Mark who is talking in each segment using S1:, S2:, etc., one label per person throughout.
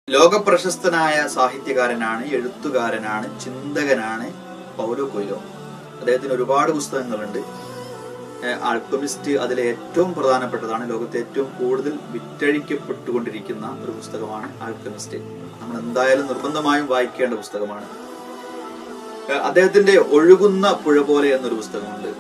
S1: ലോകപ്രശസ്തനായ സാഹിത്യകാരനാണ് എഴുത്തുകാരനാണ് ചിന്തകനാണ് Paulo Coelho അദ്ദേഹത്തിന് ഒരുപാട് പുസ്തകങ്ങളുണ്ട് ഏഹ് ആൽക്കമിസ്റ്റ് അതിലെ ഏറ്റവും പ്രധാനപ്പെട്ടതാണ് ലോകത്തെ ഏറ്റവും കൂടുതൽ വിറ്റഴിക്കപ്പെട്ടുകൊണ്ടിരിക്കുന്ന ഒരു പുസ്തകമാണ് ആൽക്കമിസ്റ്റ് നമ്മൾ എന്തായാലും നിർബന്ധമായും വായിക്കേണ്ട പുസ്തകമാണ് ഏഹ് അദ്ദേഹത്തിന്റെ ഒഴുകുന്ന പുഴ പോലെ എന്നൊരു പുസ്തകമുണ്ട്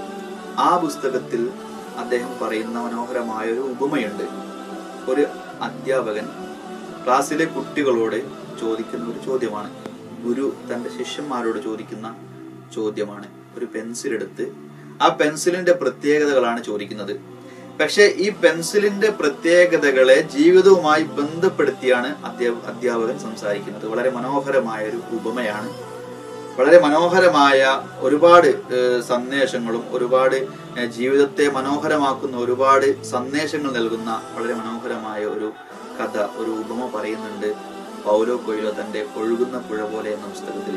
S1: ആ പുസ്തകത്തിൽ അദ്ദേഹം പറയുന്ന മനോഹരമായ ഒരു ഉപമയുണ്ട് ഒരു അധ്യാപകൻ ക്ലാസ്സിലെ കുട്ടികളോട് ചോദിക്കുന്ന ഒരു ചോദ്യമാണ് ഗുരു തന്റെ ശിഷ്യന്മാരോട് ചോദിക്കുന്ന ചോദ്യമാണ് ഒരു പെൻസിൽ എടുത്ത് ആ പെൻസിലിന്റെ പ്രത്യേകതകളാണ് ചോദിക്കുന്നത് പക്ഷെ ഈ പെൻസിലിന്റെ പ്രത്യേകതകളെ ജീവിതവുമായി ബന്ധപ്പെടുത്തിയാണ് അധ്യാ- അധ്യാപകൻ സംസാരിക്കുന്നത് വളരെ മനോഹരമായ ഒരു ഉപമയാണ് വളരെ മനോഹരമായ ഒരുപാട് ഏഹ്, സന്ദേശങ്ങളും ഒരുപാട് ഏഹ്, ജീവിതത്തെ മനോഹരമാക്കുന്ന ഒരുപാട് സന്ദേശങ്ങൾ നൽകുന്ന വളരെ മനോഹരമായ ഒരു കഥ ഒരു ഉപമ പറയുന്നുണ്ട് പൗലോ കൊയിലോ തന്റെ ഒഴുകുന്ന പുഴ പോലെ എന്ന പുസ്തകത്തിൽ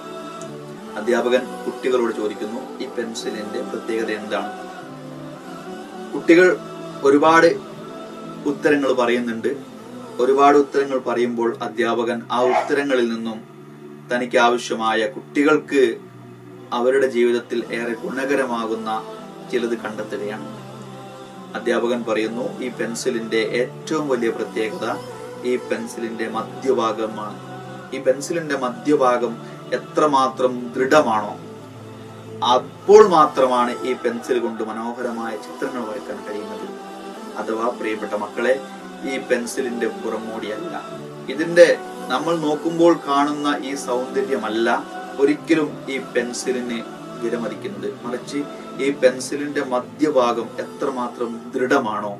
S1: അധ്യാപകൻ കുട്ടികളോട് ചോദിക്കുന്നു ഈ പെൻസിലിന്റെ പ്രത്യേകത എന്താണ് കുട്ടികൾ ഒരുപാട് ഉത്തരങ്ങൾ പറയുന്നുണ്ട് ഒരുപാട് ഉത്തരങ്ങൾ പറയുമ്പോൾ അധ്യാപകൻ ആ ഉത്തരങ്ങളിൽ നിന്നും തനിക്ക് ആവശ്യമായ കുട്ടികൾക്ക് അവരുടെ ജീവിതത്തിൽ ഏറെ ഗുണകരമാകുന്ന ചിലത് കണ്ടെത്തുകയാണ് അധ്യാപകൻ പറയുന്നു ഈ പെൻസിലിന്റെ ഏറ്റവും വലിയ പ്രത്യേകത ഈ പെൻസിലിന്റെ മധ്യഭാഗമാണ് ഈ പെൻസിലിന്റെ മധ്യഭാഗം എത്രമാത്രം ദൃഢമാണോ അപ്പോൾ മാത്രമാണ് ഈ പെൻസിൽ കൊണ്ട് മനോഹരമായ ചിത്രങ്ങൾ വരയ്ക്കാൻ കഴിയുന്നത് അഥവാ പ്രിയപ്പെട്ട മക്കളെ ഈ പെൻസിലിന്റെ പുറമോടിയല്ല ഇതിന്റെ നമ്മൾ നോക്കുമ്പോൾ കാണുന്ന ഈ സൗന്ദര്യമല്ല ഒരിക്കലും ഈ പെൻസിലിന് വിലമതിക്കുന്നത് മറിച്ച് ഈ പെൻസിലിന്റെ മധ്യഭാഗം എത്രമാത്രം ദൃഢമാണോ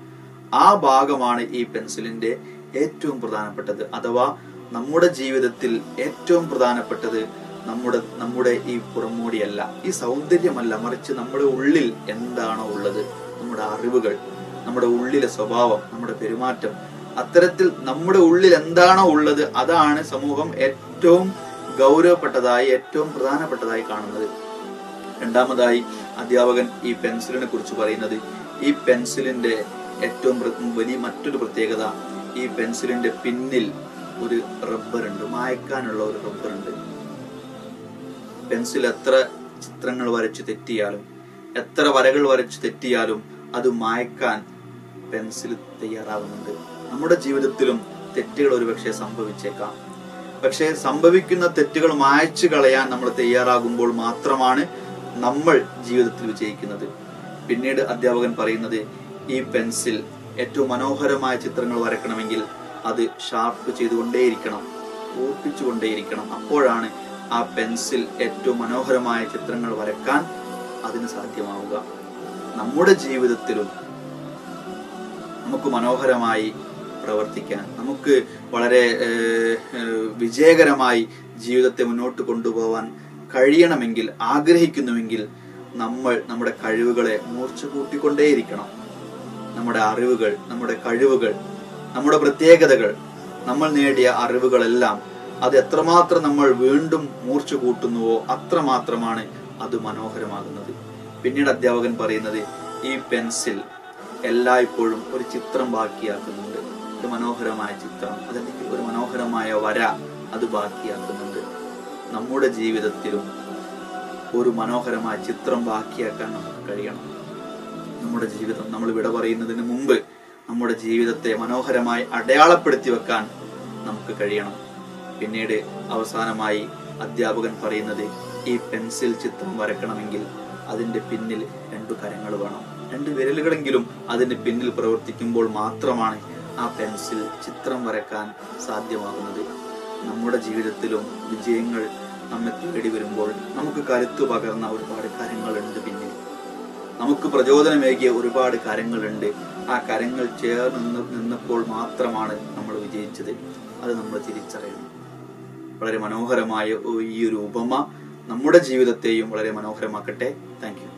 S1: ആ ഭാഗമാണ് ഈ പെൻസിലിന്റെ ഏറ്റവും പ്രധാനപ്പെട്ടത് അഥവാ നമ്മുടെ ജീവിതത്തിൽ ഏറ്റവും പ്രധാനപ്പെട്ടത് നമ്മുടെ നമ്മുടെ ഈ പുറമോടിയല്ല ഈ സൗന്ദര്യമല്ല മറിച്ച് നമ്മുടെ ഉള്ളിൽ എന്താണോ ഉള്ളത് നമ്മുടെ അറിവുകൾ നമ്മുടെ ഉള്ളിലെ സ്വഭാവം നമ്മുടെ പെരുമാറ്റം അത്തരത്തിൽ നമ്മുടെ ഉള്ളിൽ എന്താണോ ഉള്ളത് അതാണ് സമൂഹം ഏറ്റവും ഗൗരവപ്പെട്ടതായി ഏറ്റവും പ്രധാനപ്പെട്ടതായി കാണുന്നത് രണ്ടാമതായി അധ്യാപകൻ ഈ പെൻസിലിനെ കുറിച്ച് പറയുന്നത് ഈ പെൻസിലിന്റെ ഏറ്റവും പ്ര- വലിയ മറ്റൊരു പ്രത്യേകത ഈ പെൻസിലിന്റെ പിന്നിൽ ഒരു റബ്ബർ ഉണ്ട് മായ്ക്കാനുള്ള ഒരു റബ്ബർ ഉണ്ട് പെൻസിൽ എത്ര ചിത്രങ്ങൾ വരച്ച് തെറ്റിയാലും എത്ര വരകൾ വരച്ച് തെറ്റിയാലും അത് മായ്ക്കാൻ പെൻസിൽ തയ്യാറാകുന്നുണ്ട് നമ്മുടെ ജീവിതത്തിലും തെറ്റുകൾ ഒരുപക്ഷെ സംഭവിച്ചേക്കാം പക്ഷേ സംഭവിക്കുന്ന തെറ്റുകൾ മായ്ച്ചു കളയാൻ നമ്മൾ തയ്യാറാകുമ്പോൾ മാത്രമാണ് നമ്മൾ ജീവിതത്തിൽ വിജയിക്കുന്നത് പിന്നീട് അധ്യാപകൻ പറയുന്നത് ഈ പെൻസിൽ ഏറ്റവും മനോഹരമായ ചിത്രങ്ങൾ വരക്കണമെങ്കിൽ അത് ഷാർപ്പ് ചെയ്തുകൊണ്ടേയിരിക്കണം കൂർപ്പിച്ചുകൊണ്ടേയിരിക്കണം അപ്പോഴാണ് ആ പെൻസിൽ ഏറ്റവും മനോഹരമായ ചിത്രങ്ങൾ വരക്കാൻ അതിന് സാധ്യമാവുക നമ്മുടെ ജീവിതത്തിലും നമുക്ക് മനോഹരമായി പ്രവർത്തിക്കാൻ നമുക്ക് വളരെ ഏഹ്, ഏഹ്, വിജയകരമായി ജീവിതത്തെ മുന്നോട്ട് കൊണ്ടുപോകാൻ കഴിയണമെങ്കിൽ ആഗ്രഹിക്കുന്നുവെങ്കിൽ നമ്മൾ നമ്മുടെ കഴിവുകളെ മൂർച്ച കൂട്ടിക്കൊണ്ടേയിരിക്കണം നമ്മുടെ അറിവുകൾ നമ്മുടെ കഴിവുകൾ നമ്മുടെ പ്രത്യേകതകൾ നമ്മൾ നേടിയ അറിവുകളെല്ലാം അത് എത്രമാത്രം നമ്മൾ വീണ്ടും മൂർച്ച കൂട്ടുന്നുവോ അത്രമാത്രമാണ് അത് മനോഹരമാകുന്നത് പിന്നീട് അധ്യാപകൻ പറയുന്നത് ഈ പെൻസിൽ എല്ലായ്പ്പോഴും ഒരു ചിത്രം ബാക്കിയാക്കുന്നുണ്ട് ഒരു മനോഹരമായ ചിത്രം അതല്ലെങ്കിൽ ഒരു മനോഹരമായ വര അത് ബാക്കിയാക്കുന്നുണ്ട് നമ്മുടെ ജീവിതത്തിലും ഒരു മനോഹരമായ ചിത്രം ബാക്കിയാക്കാൻ നമുക്ക് കഴിയണം നമ്മുടെ ജീവിതം നമ്മൾ വിട പറയുന്നതിന് മുമ്പ് നമ്മുടെ ജീവിതത്തെ മനോഹരമായി അടയാളപ്പെടുത്തി വെക്കാൻ നമുക്ക് കഴിയണം പിന്നീട് അവസാനമായി അധ്യാപകൻ പറയുന്നത് ഈ പെൻസിൽ ചിത്രം വരക്കണമെങ്കിൽ അതിന്റെ പിന്നിൽ രണ്ടു കരങ്ങൾ വേണം രണ്ട് വിരലുകളെങ്കിലും അതിന്റെ പിന്നിൽ പ്രവർത്തിക്കുമ്പോൾ മാത്രമാണ് ആ പെൻസിൽ ചിത്രം വരക്കാൻ സാധ്യമാകുന്നത് നമ്മുടെ ജീവിതത്തിലും വിജയങ്ങൾ നമ്മെ തേടി വരുമ്പോൾ നമുക്ക് കരുത്തു പകർന്ന ഒരുപാട് കാര്യങ്ങളുണ്ട് പിന്നിൽ നമുക്ക് പ്രചോദനമേകിയ ഒരുപാട് കാര്യങ്ങളുണ്ട് ആ കരങ്ങൾ ചേർന്ന് നിന്ന് നിന്നപ്പോൾ മാത്രമാണ് നമ്മൾ വിജയിച്ചത് അത് നമ്മൾ തിരിച്ചറിയണം വളരെ മനോഹരമായ ഈ ഒരു ഉപമ നമ്മുടെ ജീവിതത്തെയും വളരെ മനോഹരമാക്കട്ടെ താങ്ക് യു